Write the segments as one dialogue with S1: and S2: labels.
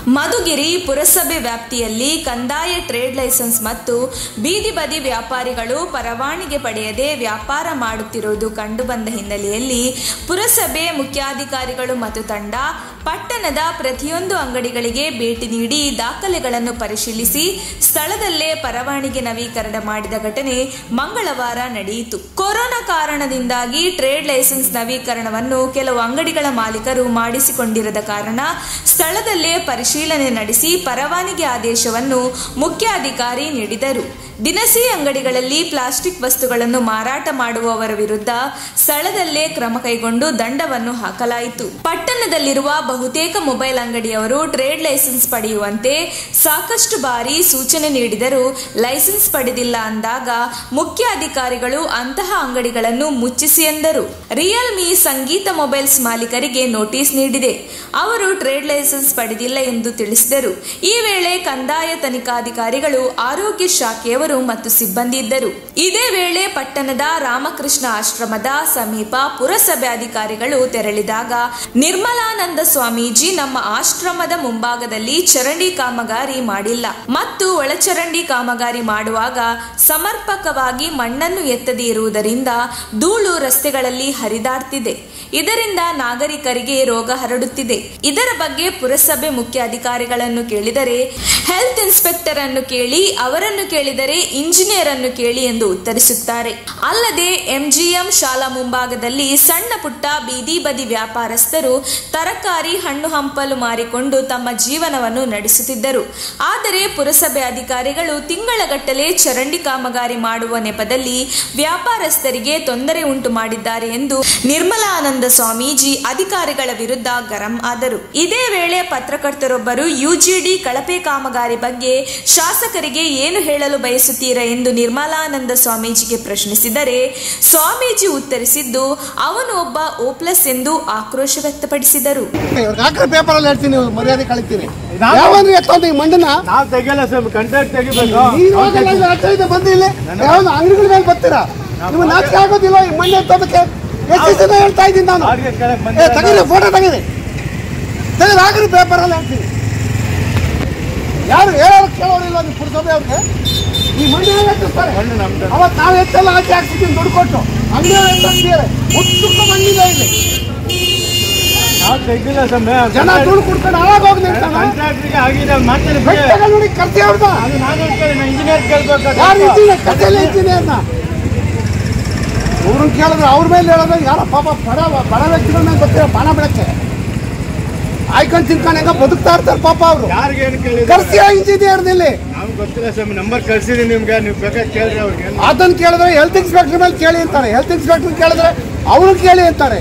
S1: ಮಧುಗಿರಿ ಪುರಸಭೆ ವ್ಯಾಪ್ತಿಯಲ್ಲಿ ಕಂದಾಯ ಟ್ರೇಡ್ ಲೈಸೆನ್ಸ್ ಮತ್ತು ಬೀದಿ ಬದಿ ವ್ಯಾಪಾರಿಗಳು ಪರವಾನಗಿ ಪಡೆಯದೆ ವ್ಯಾಪಾರ ಮಾಡುತ್ತಿರುವುದು ಕಂಡುಬಂದ ಹಿನ್ನೆಲೆಯಲ್ಲಿ ಪುರಸಭೆ ಮುಖ್ಯಾಧಿಕಾರಿಗಳು ಮತ್ತು ತಂಡ ಪಟ್ಟಣದ ಪ್ರತಿಯೊಂದು ಅಂಗಡಿಗಳಿಗೆ ಭೇಟಿ ನೀಡಿ ದಾಖಲೆಗಳನ್ನು ಪರಿಶೀಲಿಸಿ ಸ್ಥಳದಲ್ಲೇ ಪರವಾನಗಿ ನವೀಕರಣ ಮಾಡಿದ ಘಟನೆ ಮಂಗಳವಾರ ನಡೆಯಿತು ಕೊರೋನಾ ಕಾರಣದಿಂದಾಗಿ ಟ್ರೇಡ್ ಲೈಸೆನ್ಸ್ ನವೀಕರಣವನ್ನು ಕೆಲವು ಅಂಗಡಿಗಳ ಮಾಲೀಕರು ಮಾಡಿಸಿಕೊಂಡಿರದ ಕಾರಣ ಸ್ಥಳದಲ್ಲೇ ಪರಿಶೀಲನೆ ನಡೆಸಿ ಪರವಾನಗಿ ಆದೇಶವನ್ನು ಮುಖ್ಯಾಧಿಕಾರಿ ನೀಡಿದರು ದಿನಸಿ ಅಂಗಡಿಗಳಲ್ಲಿ ಪ್ಲಾಸ್ಟಿಕ್ ವಸ್ತುಗಳನ್ನು ಮಾರಾಟ ಮಾಡುವವರ ವಿರುದ್ಧ ಸ್ಥಳದಲ್ಲೇ ಕ್ರಮ ಕೈಗೊಂಡು ದಂಡವನ್ನು ಹಾಕಲಾಯಿತು ಪಟ್ಟಣದಲ್ಲಿರುವ ಬಹುತೇಕ ಮೊಬೈಲ್ ಅಂಗಡಿಯವರು ಟ್ರೇಡ್ ಲೈಸೆನ್ಸ್ ಪಡೆಯುವಂತೆ ಸಾಕಷ್ಟು ಬಾರಿ ಸೂಚನೆ ನೀಡಿದರೂ ಲೈಸೆನ್ಸ್ ಪಡೆದಿಲ್ಲ ಅಂದಾಗ ಮುಖ್ಯ ಅಧಿಕಾರಿಗಳು ಅಂತಹ ಅಂಗಡಿಗಳನ್ನು ಮುಚ್ಚಿಸಿ ಎಂದರು ರಿಯಲ್ಮಿ ಸಂಗೀತ ಮೊಬೈಲ್ಸ್ ಮಾಲೀಕರಿಗೆ ನೋಟಿಸ್ ನೀಡಿದೆ ಅವರು ಟ್ರೇಡ್ ಲೈಸೆನ್ಸ್ ಪಡೆದಿಲ್ಲ ಎಂದು ತಿಳಿಸಿದರು ಈ ವೇಳೆ ಕಂದಾಯ ತನಿಖಾಧಿಕಾರಿಗಳು ಆರೋಗ್ಯ ಶಾಖೆಯವರು ಮತ್ತು ಸಿಬ್ಬಂದಿ ಇದ್ದರು ಇದೇ ವೇಳೆ ಪಟ್ಟಣದ ರಾಮಕೃಷ್ಣ ಆಶ್ರಮದ ಸಮೀಪ ಪುರಸಭೆ ಅಧಿಕಾರಿಗಳು ತೆರಳಿದಾಗ ನಿರ್ಮಲಾನಂದ ಸ್ವಾಮೀಜಿ ನಮ್ಮ ಆಶ್ರಮದ ಮುಂಭಾಗದಲ್ಲಿ ಚರಂಡಿ ಕಾಮಗಾರಿ ಮಾಡಿಲ್ಲ ಮತ್ತು ಒಳಚರಂಡಿ ಕಾಮಗಾರಿ ಮಾಡುವಾಗ ಸಮರ್ಪಕವಾಗಿ ಮಣ್ಣನ್ನು ಎತ್ತದೇ ಇರುವುದರಿಂದ ಧೂಳು ರಸ್ತೆಗಳಲ್ಲಿ ಹರಿದಾಡ್ತಿದೆ ಇದರಿಂದ ನಾಗರಿಕರಿಗೆ ರೋಗ ಹರಡುತ್ತಿದೆ ಇದರ ಬಗ್ಗೆ ಪುರಸಭೆ ಮುಖ್ಯ ಅಧಿಕಾರಿಗಳನ್ನು ಕೇಳಿದರೆ ಹೆಲ್ತ್ ಇನ್ಸ್ಪೆಕ್ಟರ್ ಅನ್ನು ಕೇಳಿ ಅವರನ್ನು ಕೇಳಿದರೆ ಇಂಜಿನಿಯರ್ ಅನ್ನು ಕೇಳಿ ಎಂದು ಉತ್ತರಿಸುತ್ತಾರೆ ಅಲ್ಲದೆ ಎಂಜಿಎಂ ಶಾಲಾ ಮುಂಭಾಗದಲ್ಲಿ ಸಣ್ಣ ಪುಟ್ಟ ಬೀದಿ ಬದಿ ವ್ಯಾಪಾರಸ್ಥರು ತರಕಾರಿ ಹಣ್ಣು ಹಂಪಲು ಮಾರಿಕೊಂಡು ತಮ್ಮ ಜೀವನವನ್ನು ನಡೆಸುತ್ತಿದ್ದರು ಆದರೆ ಪುರಸಭೆ ಅಧಿಕಾರಿಗಳು ತಿಂಗಳಗಟ್ಟಲೆ ಚರಂಡಿ ಕಾಮಗಾರಿ ಮಾಡುವ ನೆಪದಲ್ಲಿ ವ್ಯಾಪಾರಸ್ಥರಿಗೆ ತೊಂದರೆ ಉಂಟು ಮಾಡಿದ್ದಾರೆ ಎಂದು ನಿರ್ಮಲಾನಂದ ಸ್ವಾಮೀಜಿ ಅಧಿಕಾರಿಗಳ ವಿರುದ್ಧ ಗರಂ ಆದರು ಇದೇ ವೇಳೆ ಪತ್ರಕರ್ತರೊಬ್ಬರು ಯುಜಿಡಿ ಕಳಪೆ ಕಾಮಗಾರಿ ಬಗ್ಗೆ ಶಾಸಕರಿಗೆ ಏನು ಹೇಳಲು ಬಯಸುತ್ತೀರಾ ಎಂದು ನಿರ್ಮಲಾನಂದ ಸ್ವಾಮೀಜಿಗೆ ಪ್ರಶ್ನಿಸಿದರೆ ಸ್ವಾಮೀಜಿ ಉತ್ತರಿಸಿದ್ದು ಅವನು ಒಬ್ಬ ಓಪ್ಲಸ್ ಎಂದು ಆಕ್ರೋಶ ವ್ಯಕ್ತಪಡಿಸಿದರು
S2: ಇವ್ರಿಗೆ ಹಾಕಿದ್ರೆ ಪೇಪರ್ ಅಲ್ಲಿ ಹೇಳ್ತೀನಿ ನೀವು ಮರ್ಯಾದೆ ಕಳಿತೀನಿ
S3: ನಾವು-
S2: ಯಾವಂದ್ರೆ ಎತ್ತೊಂದು ಈ ಮಣ್ಣನ್ನ
S3: ನಾವು ತೆಗಿಯಲ್ಲ ಸರ್ ಕಂಟ್ರಾಕ್ಟ್ ತೆಗಿಬೇಕು
S2: ನೀರು ಹೋಗಲ್ಲ ಅಂದ್ರೆ ಹತ್ತು ಐದು ಬಂದು ಇಲ್ಲಿ ಯಾವ್ದು ಅಂಗಡಿಗಳ ಮೇಲೆ ಬರ್ತೀರಾ ನೀವು ನಾಚಿಕೆ ಆಗೋದಿಲ್ಲ ಈ ಮಣ್ಣು ಎತ್ತೋದಕ್ಕೆ ಎಷ್ಟು ದಿನ ಹೇಳ್ತಾ ಇದ್ದೀನಿ ನಾನು
S3: ಬಾಡಿಗೆ ಕೆಳಗೆ
S2: ಏ
S3: ಬಂದಿಲ್ಲ.
S2: ತೆಗೀರಿ ಫೋಟೋ ತೆಗೀರಿ ತೆಗೆದು ಹಾಕ್ರಿ ಪೇಪರ್ ಅಲ್ಲಿ ಹೇಳ್ತೀನಿ ಯಾರು ಹೇಳೋರು ಕೇಳೋರಿಲ್ಲ ನೀವು ಪುರಸಭೆ ಅವ್ರಿಗೆ ಈ ಮಣ್ಣು ಹೇಗೆ ಎತ್ತಿಸ್ತಾರೆ
S3: ಮಣ್ಣು ನಮ್ದು.
S2: ಅವತ್ತು ನಾವು ಎತ್ತೆಲ್ಲ ಆಚೆ ಹಾಕ್ಸಿದ್ದೀನಿ ದುಡ್ಡು ಕೊಟ್ಟು ಅಂಗಡಿ ಎತ್ತಿದ್ದಾರೆ ಉತ್ತುಕ ಮಣ್ಣಿಲ್ಲ ಇಲ್ಲಿ
S3: ನಾವು ತೆಗಿಲ್ಲ ಸರ್
S2: ಜನ ದುಡ್ಡು ಕೊಡ್ಕೊಂಡು ಹಾಳಾಗಿ ಹೋಗಿ ನಿಂತಾನ
S3: ಕಾಂಟ್ರಾಕ್ಟ್ರಿಗೆ ಆಗಿದೆ ಮಾಡ್ತಾರೆ ಬಿಡಿ.
S2: ಬೆಟ್ಟಗಳು ನೋಡಿ ಕರ್ತಿ ಅವ್ರದ್ದು
S3: ಅದು ನಾನು ಹೇಳ್ತೇನೆ ಇಂಜಿನಿಯರ್ ಕೇಳ್ಬೇಕು
S2: ಯಾರು ಇಂಜಿನಿಯರ್ ಕಥೆಯಲ್ಲಿ ಇಂಜಿನಿಯರ್ನ ಅವ್ರನ್ನ ಕೇಳಿದ್ರೆ ಅವ್ರ ಮೇಲೆ ಹೇಳೋದು ಯಾರೋ ಪಾಪ ಬಡ ಬಡ ವ್ಯಕ್ತಿಗಳ ಮೇಲೆ ಬರ್ತೀರ ಬಾಣ ಬೆಳಕ್ಕೆ ಆಯ್ಕೊಂಡು ತಿನ್ಕೊಂಡು ಹೆಂಗ ಬದುಕ್ತಾ ಇರ್ತಾರೆ ಪಾಪ ಅವರು
S3: ಯಾರಿಗೆ ಏನು ಕೇಳಿದ್ರೆ
S2: ಕರ್ಸಿಯ ಇಂಜಿನಿಯರ್ನಲ್ಲಿ
S3: ನಾವು ಗೊತ್ತಿಲ್ಲ ಸರ್ ನಂಬರ್ ಕಳ್ಸಿದೀನಿ ನಿಮ್ಗೆ ನೀವು ಬೇಕಾದ್ರೆ ಕೇಳ್ರಿ ಅವ್ರಿಗೆ
S2: ಅದನ್ನ ಕೇಳಿದ್ರೆ ಹೆಲ್ತ್ ಇನ್ಸ್ಪೆಕ್ಟರ್ ಮೇಲೆ ಕೇಳಿ ಅಂತಾರೆ ಹೆಲ್ತ್ ಇನ್ಸ್ಪೆಕ್ಟರ್ ಕೇಳಿದ್ರೆ ಅವ್ರು ಕೇಳಿ ಅಂತಾರೆ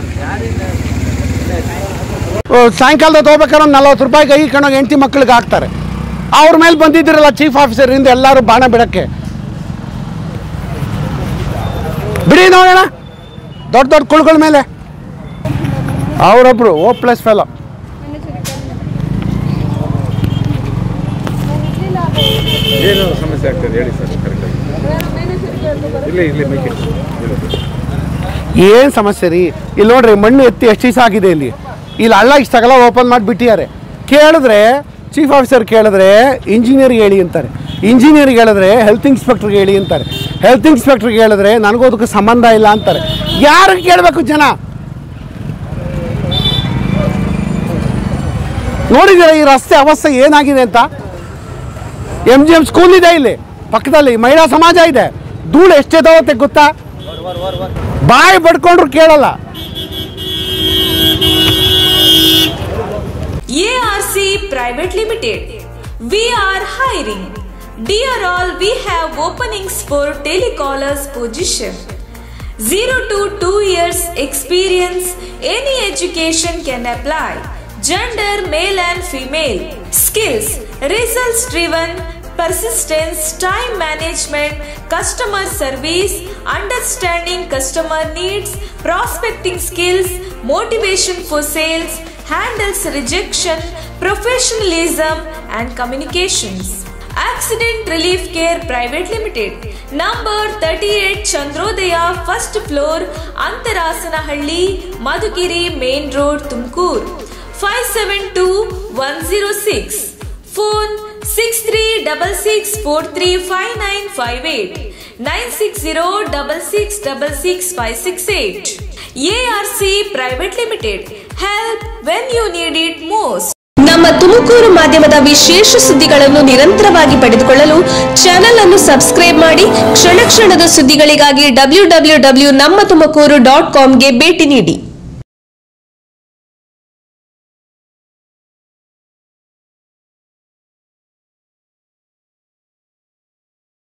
S2: ಸಾಯಂಕಾಲದ ಹೋಗ್ಬೇಕಾದ್ರೆ ಒಂದು ನಲ್ವತ್ತು ರೂಪಾಯಿ ಕೈ ಕಣೋಗಿ ಹೆಂಡತಿ ಮಕ್ಕಳಿಗೆ ಹಾಕ್ತಾರೆ ಅವ್ರ ಮೇಲೆ ಬಂದಿದ್ದೀರಲ್ಲ ಚೀಫ್ ಆಫೀಸರ್ ಇಂದ ಎಲ್ಲರೂ ಬಾಣ ಬಿಡಕ್ಕೆ ಬಿಡಿ ನೋಡೋಣ ದೊಡ್ಡ ದೊಡ್ಡ ಕುಳುಗಳ ಮೇಲೆ ಅವರೊಬ್ರು ಓ ಪ್ಲಸ್ ಫೆಲೋ
S3: ಏನು ಸಮಸ್ಯೆ ಆಗ್ತದೆ ಹೇಳಿ ಸರ್ ಕರೆಕ್ಟಾಗಿ ಇಲ್ಲ ಇಲ್ಲಿ ಮೇಕೆ
S2: ಏನು ಸಮಸ್ಯೆ ರೀ ಇಲ್ಲಿ ನೋಡ್ರಿ ಮಣ್ಣು ಎತ್ತಿ ಎಷ್ಟು ದಿವಸ ಆಗಿದೆ ಇಲ್ಲಿ ಇಲ್ಲಿ ಹಳ್ಳ ಇಷ್ಟಗಲ ಓಪನ್ ಮಾಡಿ ಬಿಟ್ಟಿದ್ದಾರೆ ಕೇಳಿದ್ರೆ ಚೀಫ್ ಆಫೀಸರ್ ಕೇಳಿದ್ರೆ ಇಂಜಿನಿಯರ್ಗೆ ಹೇಳಿ ಅಂತಾರೆ ಇಂಜಿನಿಯರ್ಗೆ ಹೇಳಿದ್ರೆ ಹೆಲ್ತ್ ಇನ್ಸ್ಪೆಕ್ಟರ್ಗೆ ಹೇಳಿ ಅಂತಾರೆ ಹೆಲ್ತ್ ಇನ್ಸ್ಪೆಕ್ಟರ್ಗೆ ಹೇಳಿದ್ರೆ ನನಗೂ ಅದಕ್ಕೆ ಸಂಬಂಧ ಇಲ್ಲ ಅಂತಾರೆ ಯಾರಿಗೆ ಕೇಳಬೇಕು ಜನ ನೋಡಿದ್ದೀರಾ ಈ ರಸ್ತೆ ಅವಸ್ಥೆ ಏನಾಗಿದೆ ಅಂತ ಎಮ್ ಜಿ ಎಮ್ ಸ್ಕೂಲ್ ಇದೆ ಇಲ್ಲಿ ಪಕ್ಕದಲ್ಲಿ ಮಹಿಳಾ ಸಮಾಜ ಇದೆ ಧೂಳು ಎಷ್ಟೆದಾವತ್ತೆ ಗೊತ್ತಾ ಬಾಯಿ ಬಡ್ಕೊಂಡ್ರು ಕೇಳಲ್ಲ
S1: ARC Private Limited. We are hiring. Dear all, we have openings for telecallers position. 0 to 2 years experience, any education can apply. Gender male and female. Skills results driven, persistence, time management, customer service, understanding customer needs, prospecting skills, motivation for sales, handles rejection, professionalism, and communications. Accident Relief Care Private Limited, number 38 Chandrodaya, first floor, Antarasanahಳ್ಳಿ, Madhugiri, Main Road, Tumkur. 572 zero six phone six three double six four three five nine five eight nine six zero double six double six five six eight ARC private limited help when you need it most
S4: ನಮ್ಮ ತುಮಕೂರು ಮಾಧ್ಯಮದ ವಿಶೇಷ ಸುದ್ದಿಗಳನ್ನು ನಿರಂತರವಾಗಿ ಪಡೆದುಕೊಳ್ಳಲು channel ಅನ್ನು subscribe ಮಾಡಿ ಕ್ಷಣ ಕ್ಷಣದ ಸುದ್ದಿಗಳಿಗಾಗಿ ಡಬ್ಲ್ಯೂ ಡಬ್ಲ್ಯೂ ಡಬ್ಲ್ಯೂ ನಮ್ಮ ತುಮಕೂರು ಡಾಟ್ ಕಾಮ್ಗೆ ಭೇಟಿ ನೀಡಿ